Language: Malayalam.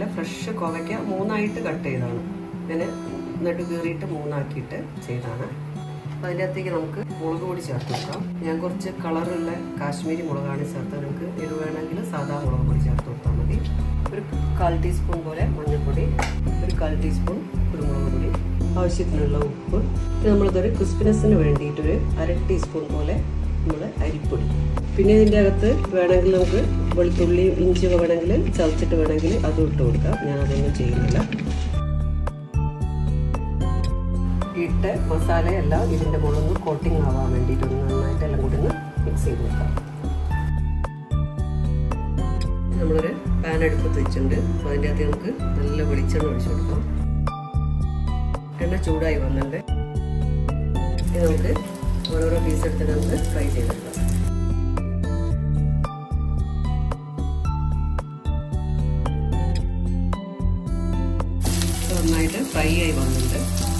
ഫ്രഷ് കോവയ്ക്ക മൂന്നായിട്ട് കട്ട് ചെയ്താണ് ഇങ്ങനെ നെട്ട് കീറിയിട്ട് മൂന്നാക്കിയിട്ട് ചെയ്താണ് അപ്പം അതിൻ്റെ അകത്തേക്ക് നമുക്ക് മുളക് പൊടി ചേർത്ത് കൊടുക്കാം ഞാൻ കുറച്ച് കളറുള്ള കാശ്മീരി മുളകാണ് ചേർത്തത് നിങ്ങൾക്ക് എരിവ് വേണമെങ്കിൽ സാധാ മുളക് പൊടി ചേർത്ത് കൊടുത്താൽ മതി ഒരു കാൽ ടീസ്പൂൺ പോലെ മഞ്ഞൾപ്പൊടി ഒരു കാൽ ടീസ്പൂൺ കുരുമുളക് പൊടി ആവശ്യത്തിനുള്ള ഉപ്പ് ഇത് നമ്മളിതൊരു ക്രിസ്പിനെസ്സിന് വേണ്ടിയിട്ടൊരു അര ടീസ്പൂൺ പോലെ നമ്മൾ അരിപ്പൊടി പിന്നെ ഇതിൻ്റെ അകത്ത് വേണമെങ്കിൽ നമുക്ക് വെളുത്തുള്ളിയും ഇഞ്ചിയും വേണമെങ്കിൽ ചതച്ചിട്ട് വേണമെങ്കിൽ അതും ഇട്ട് കൊടുക്കാം ഞാൻ അതൊന്നും ചെയ്യുന്നില്ല ഇട്ട മസാലയെല്ലാം ഇതിൻ്റെ മുകളിൽ നിന്ന് കോട്ടിംഗ് ആവാൻ വേണ്ടിയിട്ട് ഒന്ന് നന്നായിട്ട് എല്ലാം കൂടി ഒന്ന് മിക്സ് ചെയ്ത് വെക്കാം നമ്മളൊരു പാൻ അടുപ്പത്ത് വെച്ചിട്ടുണ്ട് അപ്പോൾ അതിൻ്റെ അകത്ത് നമുക്ക് നല്ല വെളിച്ചെണ്ണ ഒഴിച്ചു കൊടുക്കാം എണ്ണ ചൂടായി വന്നിട്ടുണ്ട് ഇനി നമുക്ക് ഓരോരോ പീസ് എടുത്തിട്ട് നമുക്ക് ഫ്രൈ ചെയ്തെടുക്കാം നന്നായിട്ട് ഫ്രൈ ആയി വന്നിട്ടുണ്ട്